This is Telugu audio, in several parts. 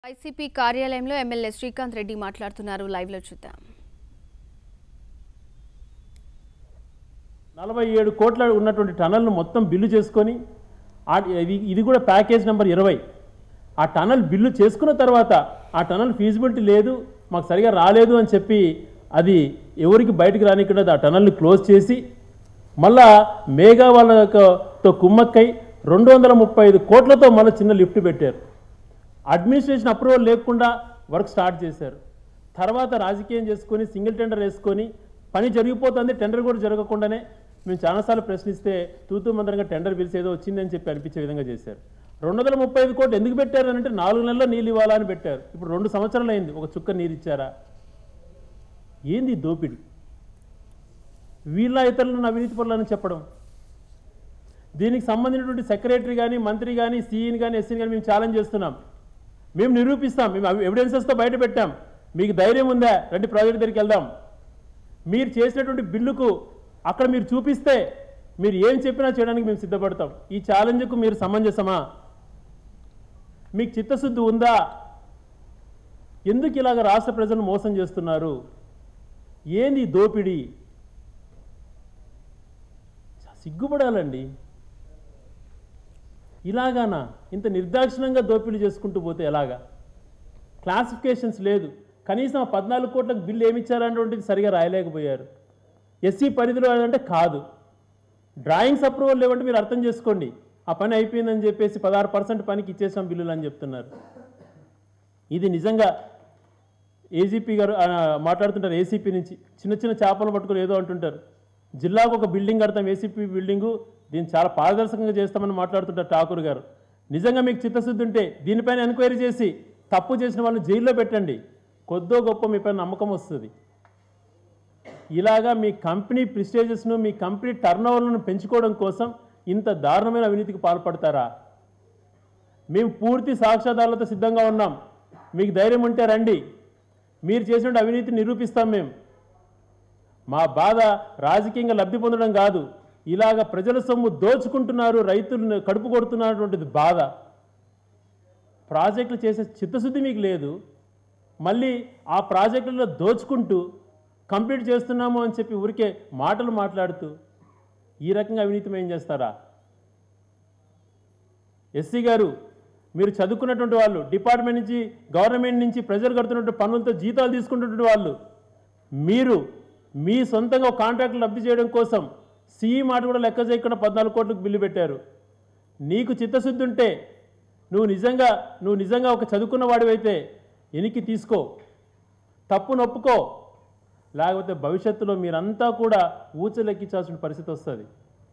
వైసీపీ కార్యాలయంలో ఎమ్మెల్యే శ్రీకాంత్ రెడ్డి మాట్లాడుతున్నారు లైవ్ లో చూద్దాం నలభై ఏడు కోట్ల ఉన్నటువంటి టనల్ను మొత్తం బిల్లు చేసుకొని ఆ- ఇది ఇది కూడా ప్యాకేజ్ నెంబర్ ఇరవై ఆ టనల్ బిల్లు చేసుకున్న తర్వాత ఆ టనల్ ఫీజిబిలిటీ లేదు మాకు సరిగా రాలేదు అని చెప్పి అది ఎవరికి బయటికి రానికుండా ఆ టనల్ని క్లోజ్ చేసి మళ్ళా మేఘా వాళ్ళతో కుమ్మక్కై రెండు వందల ముప్పై ఐదు కోట్లతో మళ్ళీ చిన్న లిఫ్ట్ పెట్టారు అడ్మినిస్ట్రేషన్ అప్రూవల్ లేకుండా వర్క్ స్టార్ట్ చేశారు తర్వాత రాజకీయం చేసుకొని సింగిల్ టెండర్ వేసుకొని పని జరిగిపోతుంది టెండర్ కూడా జరగకుండానే మేము చాలాసార్లు ప్రశ్నిస్తే తూతూ మందరంగా టెండర్ పిలిచి ఏదో వచ్చిందని చెప్పి అనిపించే విధంగా చేశారు రెండు వందల ముప్పై ఐదు కోట్లు ఎందుకు పెట్టారు అని అంటే నాలుగు నెలల్లో నీళ్ళు ఇవ్వాలా అని పెట్టారు ఇప్పుడు రెండు సంవత్సరాలు అయింది ఒక చుక్క నీరు ఇచ్చారా ఏంది ఈ దోపిడి వీళ్ళ ఇతరులను అవినీతి పనులని చెప్పడం దీనికి సంబంధించినటువంటి సెక్రటరీ కానీ మంత్రి కానీ సీఈని కానీ ఎస్సీని కానీ మేము ఛాలెంజ్ చేస్తున్నాం మేము నిరూపిస్తాం మేము ఎవిడెన్సెస్తో బయట పెట్టాం మీకు ధైర్యం ఉందా రండి ప్రాజెక్ట్ దగ్గరికి వెళ్దాం మీరు చేసినటువంటి బిల్లుకు అక్కడ మీరు చూపిస్తే మీరు ఏం చెప్పినా చేయడానికి మేము సిద్ధపడతాం ఈ ఛాలెంజ్కు మీరు సమంజసమా మీకు చిత్తశుద్ధి ఉందా ఎందుకు ఇలాగ రాష్ట్ర ప్రజలను మోసం చేస్తున్నారు ఏంది ఈ దోపిడీ సిగ్గుపడాలండి ఇలాగానా ఇంత నిర్దాక్షిణంగా దోపిడీ చేసుకుంటూ పోతే ఎలాగా క్లాసిఫికేషన్స్ లేదు కనీసం ఆ పద్నాలుగు కోట్లకు బిల్లు ఏమి ఇచ్చారనేటువంటిది సరిగా రాయలేకపోయారు ఎస్సీ పరిధిలో అంటే కాదు డ్రాయింగ్స్ అప్రూవల్ లేవంటే మీరు అర్థం చేసుకోండి ఆ పని అయిపోయిందని చెప్పేసి పదహారు పర్సెంట్ పనికి ఇచ్చేసాం బిల్లులు అని చెప్తున్నారు ఇది నిజంగా ఏజీపీ గారు ఆ, మాట్లాడుతుంటారు ఏసీపీ నుంచి చిన్న చిన్న చేపలు పట్టుకుని ఏదో అంటుంటారు జిల్లాకు ఒక బిల్డింగ్ కడతాం ఏసీపీ బిల్డింగు దీన్ని చాలా పారదర్శకంగా చేస్తామని మాట్లాడుతుంటారు ఠాకూర్ గారు నిజంగా మీకు చిత్తశుద్ధి ఉంటే దీనిపైన ఎంక్వైరీ చేసి తప్పు చేసిన వాళ్ళని జైల్లో పెట్టండి కొద్దో గొప్ప మీ పైన నమ్మకం వస్తుంది ఇలాగా మీ కంపెనీ ప్రిస్టేజెస్ను మీ కంపెనీ టర్న్ ఓవర్లను పెంచుకోవడం కోసం ఇంత దారుణమైన అవినీతికి పాల్పడతారా మేము పూర్తి సాక్ష్యాధారాలతో సిద్ధంగా ఉన్నాం మీకు ధైర్యం ఉంటే రండి మీరు చేసిన అవినీతిని నిరూపిస్తాం మేము మా బాధ రాజకీయంగా లబ్ధి పొందడం కాదు ఇలాగ ప్రజల సొమ్ము దోచుకుంటున్నారు రైతులను కడుపు కొడుతున్నటువంటిది బాధ ప్రాజెక్టులు చేసే చిత్తశుద్ధి మీకు లేదు మళ్ళీ ఆ ప్రాజెక్టులలో దోచుకుంటూ కంప్లీట్ చేస్తున్నాము అని చెప్పి ఊరికే మాటలు మాట్లాడుతూ ఈ రకంగా అవినీతిమయం చేస్తారా ఎస్సీ గారు మీరు చదువుకున్నటువంటి వాళ్ళు డిపార్ట్మెంట్ నుంచి గవర్నమెంట్ నుంచి ప్రజలు కడుతున్నటువంటి పనులతో జీతాలు తీసుకుంటున్నటువంటి వాళ్ళు మీరు మీ సొంతంగా ఒక కాంట్రాక్ట్ లబ్ధి చేయడం కోసం సిఈ మాట కూడా లెక్క చేయకుండా పద్నాలుగు కోట్లకు బిల్లు పెట్టారు నీకు చిత్తశుద్ధి ఉంటే నువ్వు నిజంగా నువ్వు నిజంగా ఒక చదువుకున్న వాడివైతే ఎనికి తీసుకో తప్పు నొప్పుకో లేకపోతే భవిష్యత్తులో మీరంతా కూడా ఊచలెక్కించాల్సిన పరిస్థితి వస్తుంది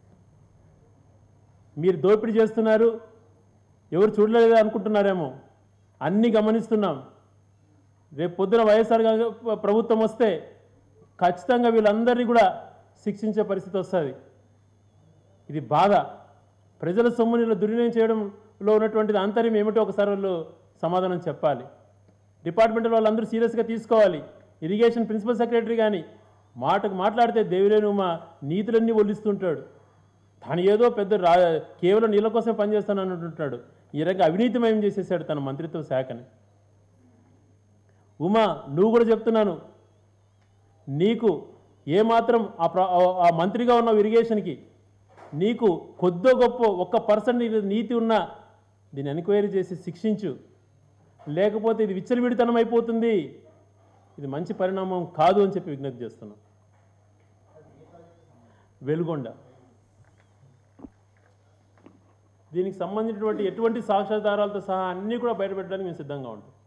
మీరు దోపిడీ చేస్తున్నారు ఎవరు చూడలేదు అనుకుంటున్నారేమో అన్నీ గమనిస్తున్నాం రేపు పొద్దున వైఎస్ఆర్ గా- ప్రభుత్వం వస్తే ఖచ్చితంగా వీళ్ళందరినీ కూడా శిక్షించే పరిస్థితి వస్తుంది ఇది బాధ ప్రజల సొమ్ముని ఇలా దుర్వినియోగం చేయడంలో ఉన్నటువంటిది ఆంతర్యం ఏమిటో ఒకసారి వాళ్ళు సమాధానం చెప్పాలి డిపార్ట్మెంట్ వాళ్ళందరూ సీరియస్గా తీసుకోవాలి ఇరిగేషన్ ప్రిన్సిపల్ సెక్రటరీ కానీ మాటకు మాట్లాడితే దేవిరేను మా నీతులన్నీ ఒలిస్తుంటాడు తను ఏదో పెద్ద రా కేవలం నీళ్ళ కోసం పనిచేస్తాను అంటుంటాడు ఈ రకంగా అవినీతిమయం చేసేసాడు తన మంత్రిత్వ శాఖని ఉమా నువ్వు కూడా చెప్తున్నాను నీకు ఏమాత్రం ఆ ప్ర ఆ మంత్రిగా ఉన్న ఇరిగేషన్కి నీకు కొద్దో గొప్ప ఒక్క పర్సెంట్ నీతి ఉన్నా దీన్ని ఎంక్వైరీ చేసి శిక్షించు లేకపోతే ఇది విచ్చలవిడితనం అయిపోతుంది ఇది మంచి పరిణామం కాదు అని చెప్పి విజ్ఞప్తి చేస్తున్నాం వెలుగొండ దీనికి సంబంధించినటువంటి ఎటువంటి సాక్ష్యాధారాలతో సహా అన్నీ కూడా బయటపెట్టడానికి మేము సిద్ధంగా ఉంటాం